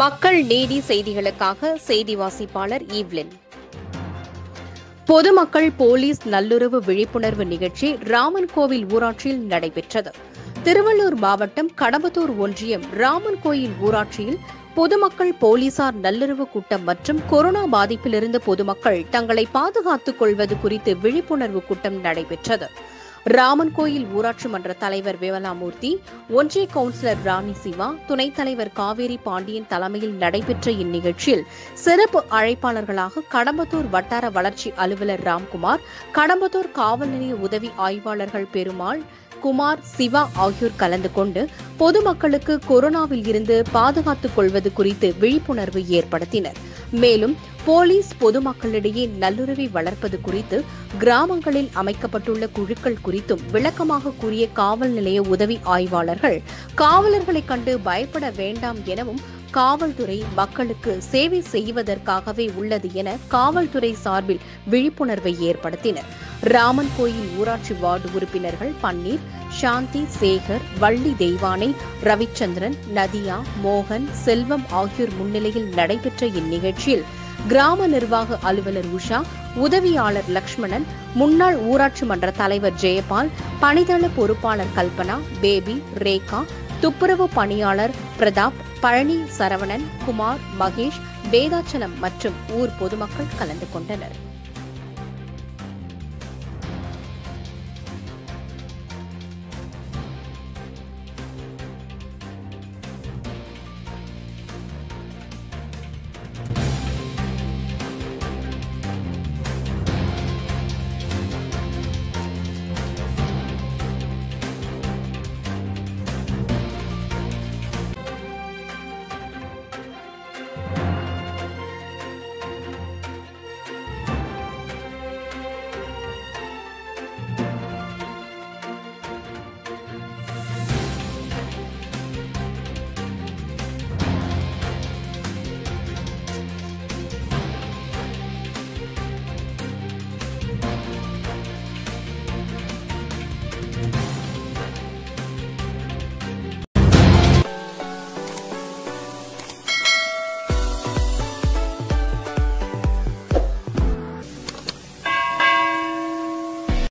மக்கள் நீதி செய்திகளுக்காக செய்தி வாசிப்பாளர் ஈவ்லின் பொதுமக்கள் போலீஸ் நல்லுறவு விழிப்புணர்வு நிகழ்ச்சி ராமன் கோவில் ஊராட்சியில் நடைபெற்றது திருவள்ளூர் மாவட்டம் கடம்பத்தூர் ஒன்றியம் ராமன் கோயில் ஊராட்சியில் பொதுமக்கள் போலீசார் நல்லுறவு கூட்டம் மற்றும் கொரோனா பாதிப்பிலிருந்து பொதுமக்கள் தங்களை பாதுகாத்துக் கொள்வது குறித்து விழிப்புணர்வு கூட்டம் நடைபெற்றது ராமன் கோயில் ஊராட்சி மன்ற தலைவர் விமலாமூர்த்தி ஒன்றிய கவுன்சிலர் ராணி சிவா துணைத் தலைவர் காவேரி பாண்டியன் தலைமையில் நடைபெற்ற இந்நிகழ்ச்சியில் சிறப்பு அழைப்பாளர்களாக கடம்பத்தூர் வட்டார வளர்ச்சி அலுவலர் ராம்குமார் கடம்பத்தூர் காவல் நிலைய உதவி ஆய்வாளர்கள் பெருமாள் குமார் சிவா ஆகியோர் கலந்து கொண்டு பொதுமக்களுக்கு கொரோனாவில் இருந்து பாதுகாத்துக் கொள்வது குறித்து விழிப்புணர்வு ஏற்படுத்தினர் மேலும் போலீஸ் பொதுமக்களிடையே நல்லுறவை வளர்ப்பது குறித்து கிராமங்களில் அமைக்கப்பட்டுள்ள குழுக்கள் குறித்தும் விளக்கமாக கூறிய காவல் நிலைய உதவி ஆய்வாளர்கள் காவலர்களைக் கண்டு பயப்பட வேண்டாம் எனவும் காவல்துறை மக்களுக்கு சேவை செய்வதற்காகவே உள்ளது என காவல்துறை சார்பில் விழிப்புணர்வை ஏற்படுத்தினர் ராமன் கோயில் ஊராட்சி வார்டு உறுப்பினர்கள் பன்னீர் சாந்தி சேகர் வள்ளி தெய்வானை ரவிச்சந்திரன் நதியா மோகன் செல்வம் ஆகியோர் முன்னிலையில் நடைபெற்ற இந்நிகழ்ச்சியில் கிராம நிர்வாக அலுவலர் உஷா உதவியாளர் லக்ஷ்மணன் முன்னாள் ஊராட்சி மன்ற தலைவர் ஜெயபால் பணிதள பொறுப்பாளர் கல்பனா பேபி ரேகா துப்புரவு பணியாளர் பிரதாப் பழனி சரவணன் குமார் மகேஷ் வேதாச்சலம் மற்றும் ஊர் பொதுமக்கள் கலந்து கொண்டனர்